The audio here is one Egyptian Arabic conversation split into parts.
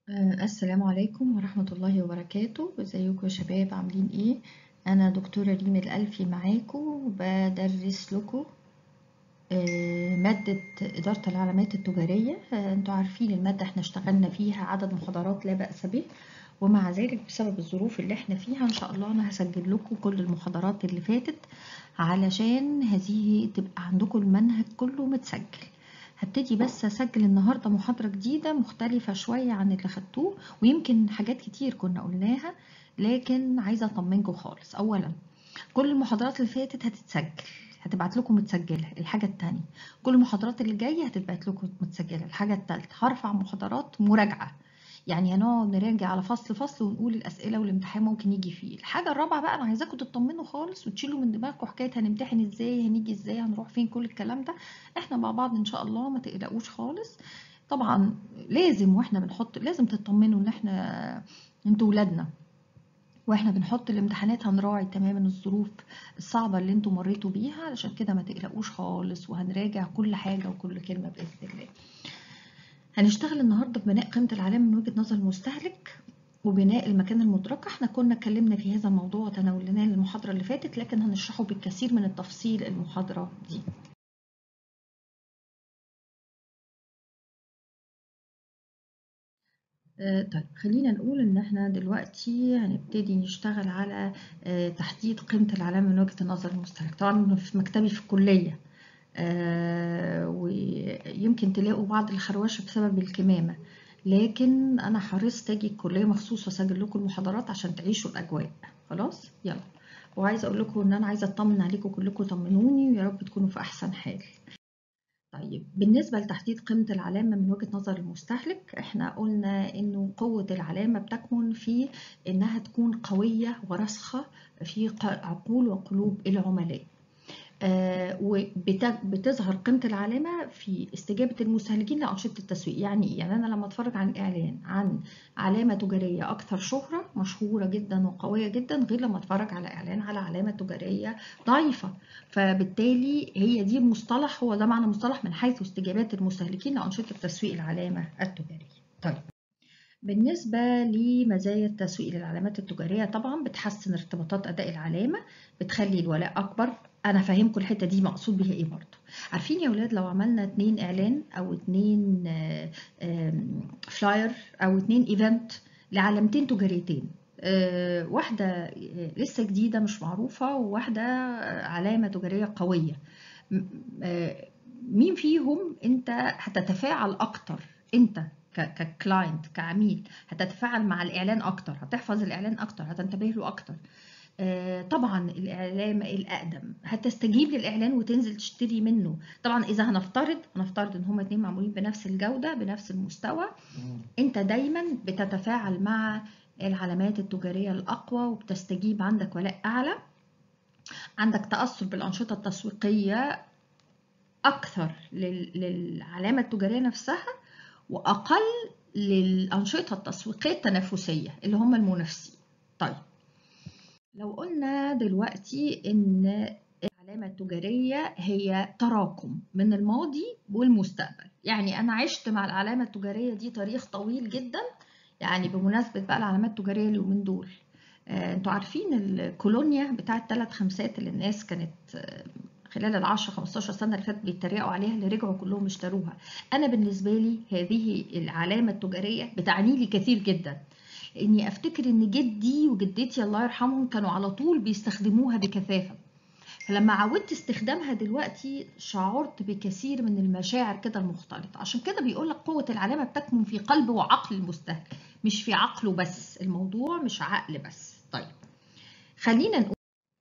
آه، السلام عليكم ورحمة الله وبركاته ازيكم يا شباب عاملين ايه انا دكتورة ريم الالفي معاكم بدرس لكم آه، مادة إدارة العلامات التجارية آه، انتوا عارفين المادة احنا اشتغلنا فيها عدد محاضرات لا بأس به ومع ذلك بسبب الظروف اللي احنا فيها ان شاء الله انا هسجل لكم كل المحاضرات اللي فاتت علشان هذه تبقى عندكم المنهج كله متسجل هبتدي بس اسجل النهارده محاضره جديده مختلفه شويه عن اللي خدتوه ويمكن حاجات كتير كنا قلناها لكن عايزه اطمنكم خالص اولا كل المحاضرات اللي فاتت هتتسجل هتبعت لكم متسجله الحاجه الثانيه كل المحاضرات اللي جايه هتتبعت لكم متسجله الحاجه الثالثه هرفع محاضرات مراجعه يعني هنقعد نراجع على فصل فصل ونقول الاسئله والامتحان ممكن يجي فيه الحاجه الرابعه بقى انا عايزاكم تطمنوا خالص وتشيلوا من دماغكم حكايه هنمتحن ازاي هنيجي ازاي هنروح فين كل الكلام ده احنا مع بعض ان شاء الله ما تقلقوش خالص طبعا لازم واحنا بنحط لازم تطمنوا ان احنا انتوا ولادنا واحنا بنحط الامتحانات هنراعي تماما الظروف الصعبه اللي انتوا مريتوا بيها علشان كده ما تقلقوش خالص وهنراجع كل حاجه وكل كلمه باذن الله هنشتغل النهارده ببناء قيمة العلامة من وجهة نظر المستهلك وبناء المكان المدركة احنا كنا اتكلمنا في هذا الموضوع وتناولناه المحاضرة اللي فاتت لكن هنشرحه بالكثير من التفصيل المحاضرة دي آه طيب خلينا نقول ان احنا دلوقتي هنبتدي نشتغل على آه تحديد قيمة العلامة من وجهة نظر المستهلك طبعا في مكتبي في الكلية آه ويمكن تلاقوا بعض الخروشه بسبب الكمامه لكن انا حرصت اجي الكليه مخصوص واسجل لكم المحاضرات عشان تعيشوا الاجواء خلاص يلا وعايزه اقول لكم ان انا عايزه اطمن عليكم كلكم طمنوني ويا رب تكونوا في احسن حال طيب بالنسبة لتحديد قيمة العلامة من وجهة نظر المستهلك احنا قلنا انه قوة العلامة بتكمن في انها تكون قوية وراسخة في عقول وقلوب العملاء آه وبتظهر قيمة العلامة في استجابة المستهلكين لأنشطة التسويق يعني إيه؟ يعني أنا لما أتفرج عن إعلان عن علامة تجارية أكثر شهرة مشهورة جدا وقوية جدا غير لما أتفرج على إعلان على علامة تجارية ضعيفة فبالتالي هي دي مصطلح هو ده معنى مصطلح من حيث استجابات المستهلكين لأنشطة تسويق العلامة التجارية طيب بالنسبة لمزايا التسويق للعلامات التجارية طبعا بتحسن ارتباطات أداء العلامة بتخلي الولاء أكبر أنا فاهمكم الحتة دي مقصود بيها إيه برضه عارفين يا ولاد لو عملنا اتنين إعلان أو اتنين فلاير أو اتنين إيفنت لعلامتين تجاريتين واحدة لسه جديدة مش معروفة وواحدة علامة تجارية قوية مين فيهم أنت هتتفاعل أكتر أنت ككلاينت كعميل هتتفاعل مع الاعلان اكتر هتحفظ الاعلان اكتر هتنتبه له اكتر آه طبعا الاعلام الاقدم هتستجيب للاعلان وتنزل تشتري منه طبعا اذا هنفترض هنفترض ان هما اتنين معمولين بنفس الجوده بنفس المستوى انت دايما بتتفاعل مع العلامات التجاريه الاقوى وبتستجيب عندك ولاء اعلى عندك تاثر بالانشطه التسويقيه اكثر للعلامه التجاريه نفسها واقل للانشطه التسويقيه التنافسيه اللي هم المنافسين طيب لو قلنا دلوقتي ان العلامه التجاريه هي تراكم من الماضي والمستقبل يعني انا عشت مع العلامه التجاريه دي تاريخ طويل جدا يعني بمناسبه بقى العلامات التجاريه اليومين دول آه انتوا عارفين الكولونيا بتاعه ثلاث خمسات اللي الناس كانت آه خلال ال 10 15 سنه اللي فاتت بيتريقوا عليها اللي رجعوا كلهم اشتروها انا بالنسبه لي هذه العلامه التجاريه بتعني لي كثير جدا اني افتكر ان جدي وجدتي الله يرحمهم كانوا على طول بيستخدموها بكثافه فلما عودت استخدامها دلوقتي شعرت بكثير من المشاعر كده المختلطه عشان كده بيقول لك قوه العلامه بتكمن في قلب وعقل المستهلك مش في عقله بس الموضوع مش عقل بس طيب خلينا نقول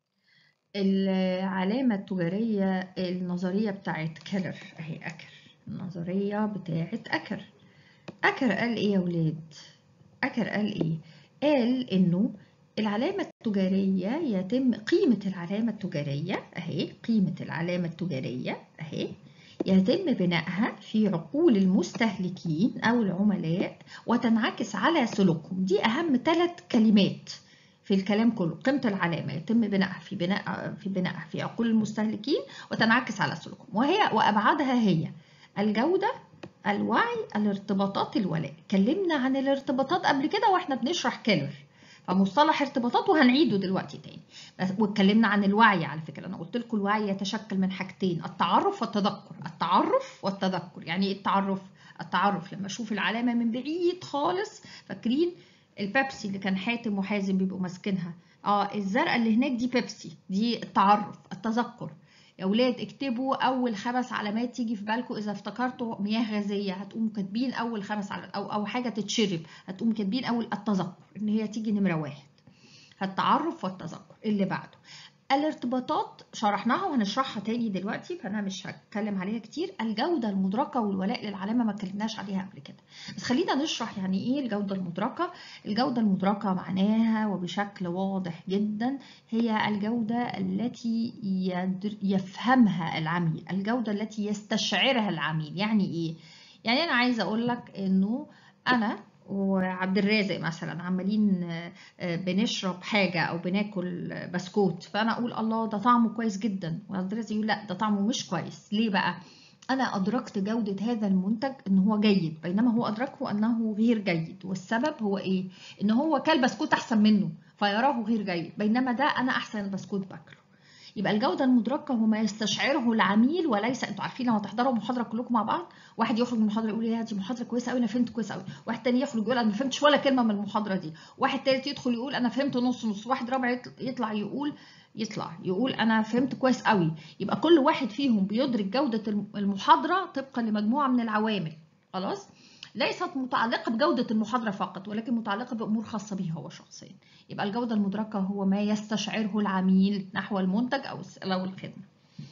العلامة التجارية النظرية بتاعت كيلر اهي أكر النظرية بتاعت أكر أكر قال إيه يا ولاد؟ أكر قال إيه؟ قال إنه العلامة التجارية يتم قيمة العلامة التجارية أهي قيمة العلامة التجارية أهي يتم بنائها في عقول المستهلكين أو العملاء وتنعكس على سلوكهم دي أهم ثلاث كلمات في الكلام كله قيمة العلامة يتم بنائها في بناء في بنائها في عقول المستهلكين وتنعكس على سلوكهم وهي وأبعادها هي الجودة الوعي الارتباطات الولاء اتكلمنا عن الارتباطات قبل كده واحنا بنشرح كيلر فمصطلح ارتباطات وهنعيده دلوقتي تاني بس واتكلمنا عن الوعي على فكره انا قلت لكم الوعي يتشكل من حاجتين التعرف والتذكر التعرف والتذكر يعني ايه التعرف التعرف لما اشوف العلامه من بعيد خالص فاكرين البيبسي اللي كان حاتم وحازم بيبقوا ماسكينها اه الزرقاء اللي هناك دي بيبسي دي التعرف التذكر يا ولاد اكتبوا اول خمس علامات تيجي في بالكم اذا افتكرتوا مياه غازيه هتقوموا كاتبين اول خمس علامات او او حاجه تتشرب هتقوموا كاتبين اول التذكر ان هي تيجي نمره واحد التعرف والتذكر اللي بعده الارتباطات شرحناها وهنشرحها تاني دلوقتي فانا مش هتكلم عليها كتير الجوده المدركه والولاء للعلامه ما اتكلمناش عليها قبل كده بس خلينا نشرح يعني ايه الجوده المدركه الجوده المدركه معناها وبشكل واضح جدا هي الجوده التي يفهمها العميل الجوده التي يستشعرها العميل يعني ايه يعني انا عايزه اقول لك انه انا وعبد الرازق مثلا عمالين بنشرب حاجه او بناكل بسكوت فانا اقول الله ده طعمه كويس جدا وعبد الرازق يقول لا ده طعمه مش كويس ليه بقى انا ادركت جوده هذا المنتج ان هو جيد بينما هو ادركه انه غير جيد والسبب هو ايه ان هو كل بسكوت احسن منه فيراه غير جيد بينما ده انا احسن بسكوت باكله يبقى الجودة المدركة هو ما يستشعره العميل وليس انتوا عارفين لما تحضروا محاضرة كلكم مع بعض واحد يخرج من المحاضرة يقول يا دي محاضرة كويسة قوي انا فهمت كويس قوي واحد تاني يخرج يقول انا ما فهمتش ولا كلمة من المحاضرة دي واحد تالت يدخل يقول انا فهمت نص نص واحد رابع يطلع يقول يطلع يقول انا فهمت كويس قوي يبقى كل واحد فيهم بيدرك جودة المحاضرة طبقا لمجموعة من العوامل خلاص ليست متعلقة بجودة المحاضرة فقط ولكن متعلقة بأمور خاصة به هو شخصيا يبقى الجودة المدركة هو ما يستشعره العميل نحو المنتج أو أو الخدمة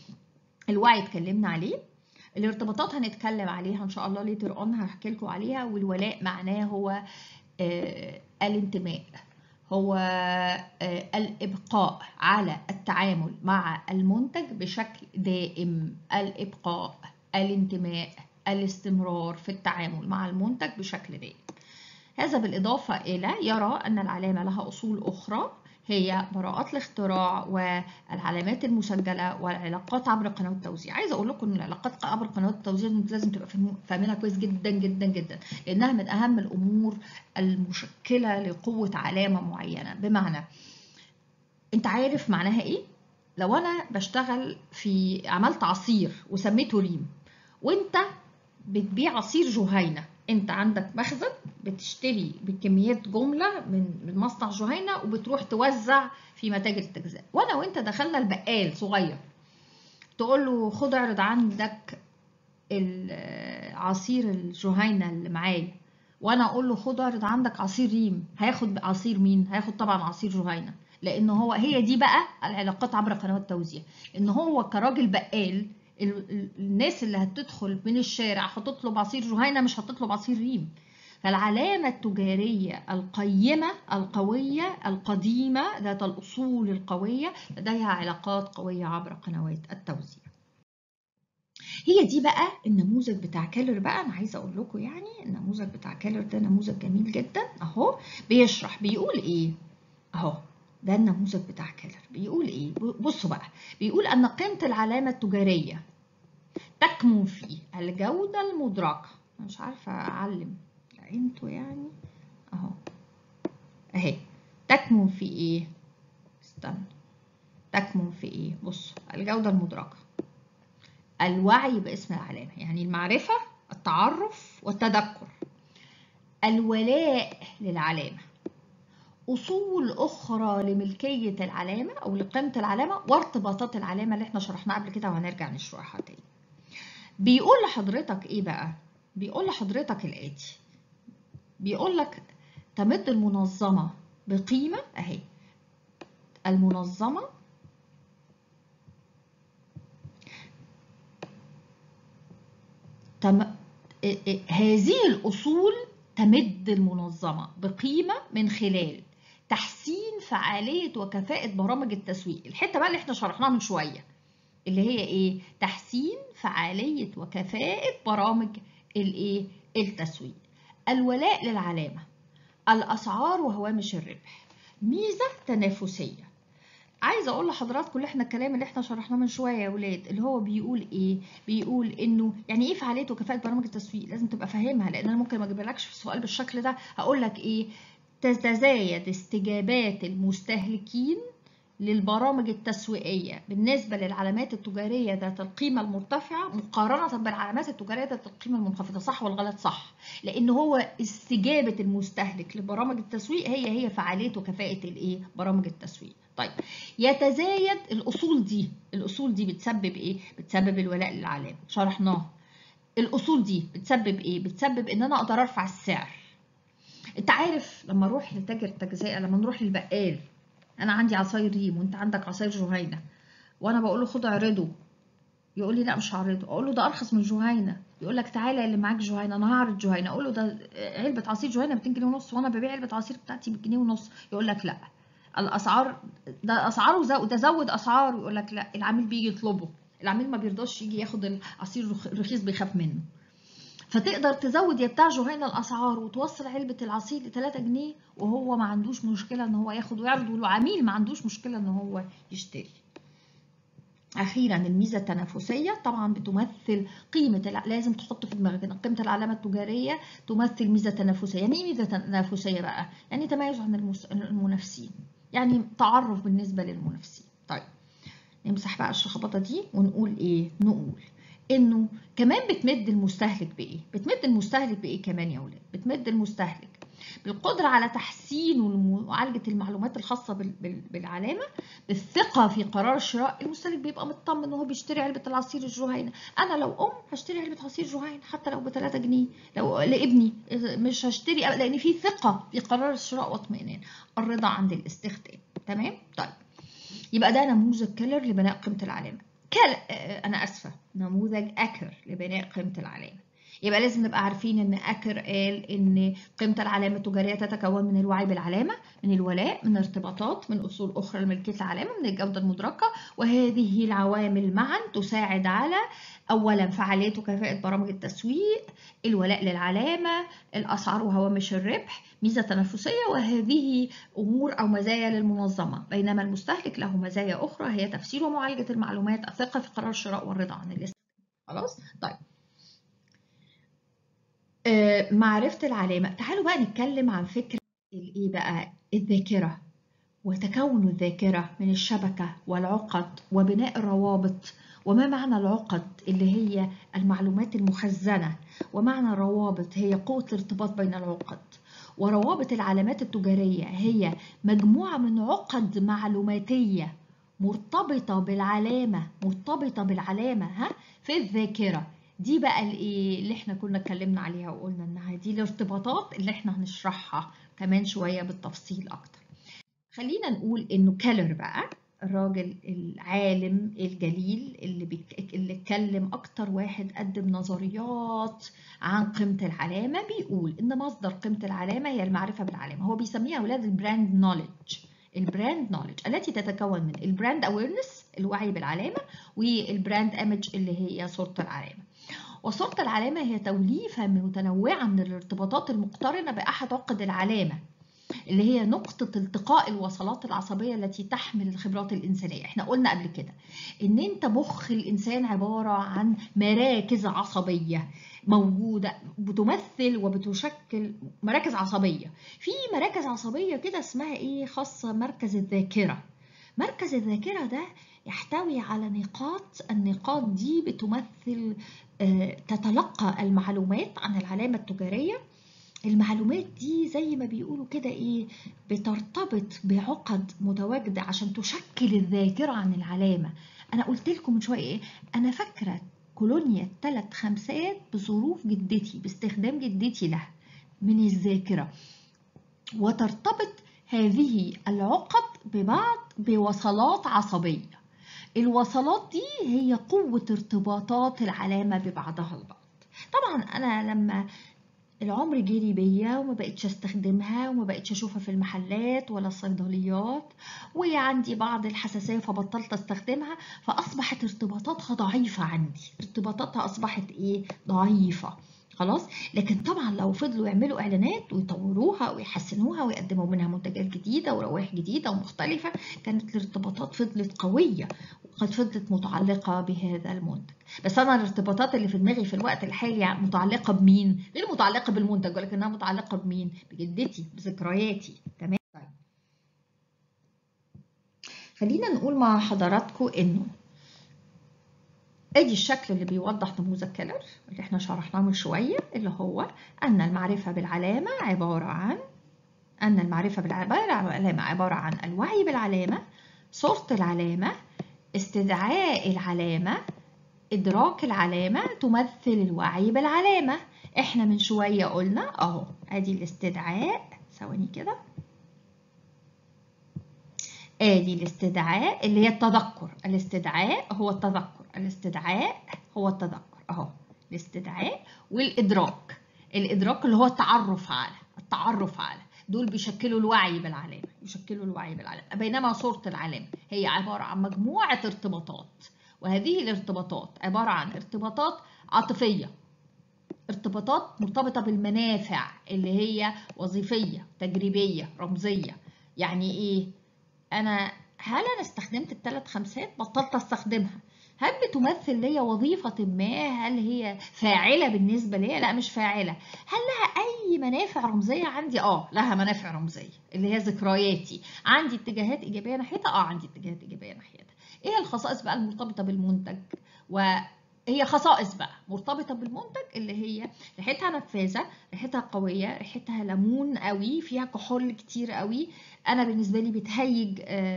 الوعي اتكلمنا عليه الارتباطات هنتكلم عليها إن شاء الله ليتر أون هحكي لكم عليها والولاء معناه هو آه الانتماء هو آه الإبقاء على التعامل مع المنتج بشكل دائم الإبقاء الانتماء الاستمرار في التعامل مع المنتج بشكل دائم هذا بالإضافة إلى يرى أن العلامة لها أصول أخرى هي براءات الاختراع والعلامات المسجلة والعلاقات عبر قنوات التوزيع عايزة أقول لكم أن العلاقات عبر قنوات التوزيع لازم تبقى فاهمينها كويس جدا جدا جدا لأنها من أهم الأمور المشكلة لقوة علامة معينة بمعنى أنت عارف معناها إيه؟ لو أنا بشتغل في عملت عصير وسميته ريم وأنت بتبيع عصير جهينة انت عندك مخزن بتشتري بكميات جمله من من مصنع جهينه وبتروح توزع في متاجر التجزئه وانا وانت دخلنا البقال صغير تقول له خد اعرض عندك عصير الجهينه اللي معايا وانا اقول له خد اعرض عندك عصير ريم هياخد عصير مين هياخد طبعا عصير جهينه لان هو هي دي بقى العلاقات عبر قنوات التوزيع ان هو كراجل بقال الناس اللي هتدخل من الشارع هتطلب عصير جهينة مش هتطلب عصير ريم فالعلامة التجارية القيمة القوية القديمة ذات الأصول القوية لديها علاقات قوية عبر قنوات التوزيع هي دي بقى النموذج بتاع كيلر بقى انا عايزه اقول لكم يعني النموذج بتاع كيلر ده نموذج جميل جدا اهو بيشرح بيقول ايه اهو ده النموذج بتاع كيلر بيقول ايه بصوا بقى بيقول ان قيمه العلامه التجاريه تكمن في الجوده المدركه انا مش عارفه اعلم انتوا يعني اهو اهي تكمن في ايه استنى تكمن في ايه بصوا الجوده المدركه الوعي باسم العلامه يعني المعرفه التعرف والتذكر الولاء للعلامه أصول أخرى لملكية العلامة أو لقيمة العلامة وارتباطات العلامة اللي احنا شرحناها قبل كده وهنرجع نشرحها تاني. بيقول لحضرتك إيه بقى؟ بيقول لحضرتك الآتي. بيقول لك تمد المنظمة بقيمة أهي. المنظمة تم... هذه الأصول تمد المنظمة بقيمة من خلال تحسين فعالية وكفاءة برامج التسويق الحتة بقى اللي احنا شرحناها من شوية اللي هي ايه تحسين فعالية وكفاءة برامج الايه التسويق الولاء للعلامة الأسعار وهوامش الربح ميزة تنافسية عايزه اقول لحضراتكم اللي احنا الكلام اللي احنا شرحناه من شويه يا ولاد اللي هو بيقول ايه بيقول انه يعني ايه فعاليه وكفاءه برامج التسويق لازم تبقى فاهمها لان انا ممكن ما اجيبلكش في السؤال بالشكل ده هقول لك ايه تتزايد استجابات المستهلكين للبرامج التسويقية بالنسبة للعلامات التجارية ذات القيمة المرتفعة مقارنة بالعلامات التجارية ذات القيمة المنخفضة صح ولا غلط صح لأن هو استجابة المستهلك لبرامج التسويق هي هي فعالية وكفاءة الإيه برامج التسويق طيب يتزايد الأصول دي الأصول دي بتسبب إيه بتسبب الولاء للعلامة شرحناها الأصول دي بتسبب إيه بتسبب إن أنا أقدر أرفع السعر انت عارف لما اروح لتاجر التجزئه لما نروح للبقال انا عندي عصاير ريم وانت عندك عصاير جهينه وانا بقول له خد اعرضه يقول لي لا مش هعرضه اقول له ده ارخص من جهينه يقول لك تعالى اللي معاك جهينه انا هعرض جهينه اقول له ده علبه عصير جهينه ب 2 جنيه ونص وانا ببيع علبه عصير بتاعتي بجنيه ونص يقول لك لا الاسعار ده اسعاره زود ده زود اسعار يقول لك لا العميل بيجي يطلبه العميل ما بيرضاش يجي ياخد العصير رخيص بيخاف منه فتقدر تزود يا بتاع جهينه الاسعار وتوصل علبه العصير ل 3 جنيه وهو ما عندوش مشكله ان هو ياخد ويعرض والعميل ما عندوش مشكله ان هو يشتري اخيرا الميزه التنافسيه طبعا بتمثل قيمه لازم تحط في دماغك ان قيمه العلامه التجاريه تمثل ميزه تنافسيه يعني ايه ميزه تنافسيه بقى يعني تميز عن المنافسين يعني تعرف بالنسبه للمنافسين طيب نمسح بقى الشخبطه دي ونقول ايه نقول انه كمان بتمد المستهلك بايه بتمد المستهلك بايه كمان يا ولاد بتمد المستهلك بالقدرة على تحسين ومعالجة المعلومات الخاصة بالعلامة بالثقة في قرار الشراء المستهلك بيبقى مطمن وهو بيشتري علبة العصير الجهينة أنا لو أم هشتري علبة عصير جهينة حتى لو ب 3 جنيه لو لابني مش هشتري لأن في ثقة في قرار الشراء واطمئنان الرضا عند الاستخدام تمام طيب يبقى ده نموذج كيلر لبناء قيمة العلامة كل انا اسفه نموذج اكر لبناء قيمه العلامه يبقى لازم نبقى عارفين ان اكر قال ان قيمه العلامه التجاريه تتكون من الوعي بالعلامه من الولاء من ارتباطات من اصول اخرى لملكيه العلامه من الجوده المدركه وهذه العوامل معا تساعد على اولا فعاليه وكفاءه برامج التسويق الولاء للعلامه الاسعار وهوامش الربح ميزه تنافسيه وهذه امور او مزايا للمنظمه بينما المستهلك له مزايا اخرى هي تفسير ومعالجه المعلومات الثقه في قرار الشراء والرضا عن الاستخدام خلاص طيب آه معرفه العلامه تعالوا بقى نتكلم عن فكره الايه بقى الذاكره وتكون الذاكره من الشبكه والعقد وبناء الروابط وما معنى العقد اللي هي المعلومات المخزنة ومعنى الروابط هي قوة الارتباط بين العقد وروابط العلامات التجارية هي مجموعة من عقد معلوماتية مرتبطة بالعلامة مرتبطة بالعلامة ها في الذاكرة دي بقى الايه اللي احنا كنا اتكلمنا عليها وقلنا انها دي الارتباطات اللي احنا هنشرحها كمان شوية بالتفصيل اكتر خلينا نقول انه كالر بقى الراجل العالم الجليل اللي بيك... اللي اتكلم اكتر واحد قدم نظريات عن قيمه العلامه بيقول ان مصدر قيمه العلامه هي المعرفه بالعلامه هو بيسميها اولاد البراند نوليدج البراند نوليدج التي تتكون من البراند اويرنس الوعي بالعلامه والبراند ايمج اللي هي صوره العلامه وصوره العلامه هي توليفه متنوعه من الارتباطات المقترنه باحد عقد العلامه اللي هي نقطة التقاء الوصلات العصبية التي تحمل الخبرات الإنسانية احنا قلنا قبل كده ان انت مخ الإنسان عبارة عن مراكز عصبية موجودة بتمثل وبتشكل مراكز عصبية في مراكز عصبية كده اسمها ايه خاصة مركز الذاكرة مركز الذاكرة ده يحتوي على نقاط النقاط دي بتمثل تتلقى المعلومات عن العلامة التجارية المعلومات دي زي ما بيقولوا كده ايه بترتبط بعقد متواجدة عشان تشكل الذاكرة عن العلامة انا قلت لكم من شوية ايه انا فاكرة كولونيا ثلاث خمسات بظروف جدتي باستخدام جدتي لها من الذاكرة وترتبط هذه العقد ببعض بوصلات عصبية الوصلات دي هي قوة ارتباطات العلامة ببعضها البعض طبعا أنا لما العمر جري بيا وما بقتش استخدمها وما بقتش اشوفها في المحلات ولا الصيدليات وعندي بعض الحساسية فبطلت استخدمها فاصبحت ارتباطاتها ضعيفة عندي ارتباطاتها اصبحت ايه ضعيفة خلاص لكن طبعا لو فضلوا يعملوا اعلانات ويطوروها ويحسنوها ويقدموا منها منتجات جديده وروائح جديده ومختلفه كانت الارتباطات فضلت قويه وقد فضلت متعلقه بهذا المنتج بس انا الارتباطات اللي في دماغي في الوقت الحالي متعلقه بمين غير متعلقه بالمنتج ولكنها متعلقه بمين بجدتي بذكرياتي تمام طيب خلينا نقول مع حضراتكم انه ادي الشكل اللي بيوضح نموذج كيلر اللي احنا شرحناه من شويه اللي هو ان المعرفه بالعلامه عباره عن ان المعرفه بالعلامه عباره عن الوعي بالعلامه صوره العلامه استدعاء العلامه ادراك العلامه تمثل الوعي بالعلامه احنا من شويه قلنا اهو ادي الاستدعاء ثواني كده ادي الاستدعاء اللي هي التذكر الاستدعاء هو التذكر الاستدعاء هو التذكر اهو الاستدعاء والادراك الادراك اللي هو التعرف على التعرف على دول بيشكلوا الوعي بالعلامه بيشكلوا الوعي بالعلامه بينما صوره العلامه هي عباره عن مجموعه ارتباطات وهذه الارتباطات عباره عن ارتباطات عاطفيه ارتباطات مرتبطه بالمنافع اللي هي وظيفيه تجريبيه رمزيه يعني ايه انا هل انا استخدمت الثلاث خمسات بطلت استخدمها هل بتمثل لي وظيفة ما هل هي فاعلة بالنسبة لي لا مش فاعلة هل لها أي منافع رمزية عندي اه لها منافع رمزية اللي هي ذكرياتي عندي اتجاهات إيجابية ناحيتها اه عندي اتجاهات إيجابية ناحيتها ايه الخصائص بقى المرتبطة بالمنتج وهي خصائص بقى مرتبطة بالمنتج اللي هي ريحتها نفاذة ريحتها قوية ريحتها ليمون قوي فيها كحول كتير قوي انا بالنسبه لي بتهيج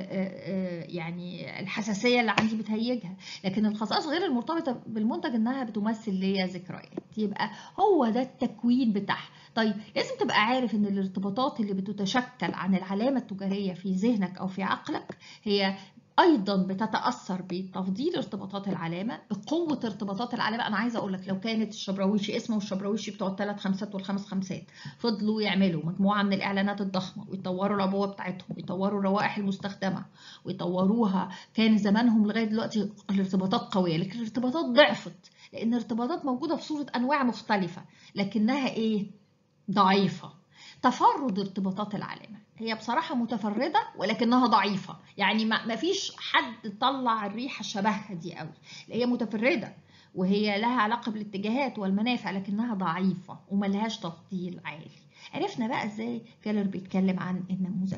يعني الحساسيه اللي عندي بتهيجها لكن الخصائص غير المرتبطه بالمنتج انها بتمثل ليا ذكريات يبقى هو ده التكوين بتاعها طيب لازم تبقى عارف ان الارتباطات اللي بتتشكل عن العلامه التجاريه في ذهنك او في عقلك هي ايضا بتتاثر بتفضيل ارتباطات العلامه بقوه ارتباطات العلامه انا عايزه اقول لك لو كانت الشبراويشي اسمه الشبراويشي بتوع الثلاث خمسات والخمس خمسات فضلوا يعملوا مجموعه من الاعلانات الضخمه ويطوروا العبوه بتاعتهم ويطوروا الروائح المستخدمه ويطوروها كان زمانهم لغايه دلوقتي الارتباطات قويه لكن الارتباطات ضعفت لان الارتباطات موجوده في صوره انواع مختلفه لكنها ايه ضعيفه تفرد ارتباطات العلامه هي بصراحة متفردة ولكنها ضعيفة يعني ما فيش حد طلع الريحة شبهها دي قوي هي متفردة وهي لها علاقة بالاتجاهات والمنافع لكنها ضعيفة وملهاش تفضيل عالي عرفنا بقى ازاي كيلر بيتكلم عن النموذج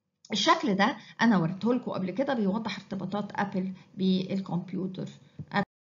الشكل ده انا وريته لكم قبل كده بيوضح ارتباطات ابل بالكمبيوتر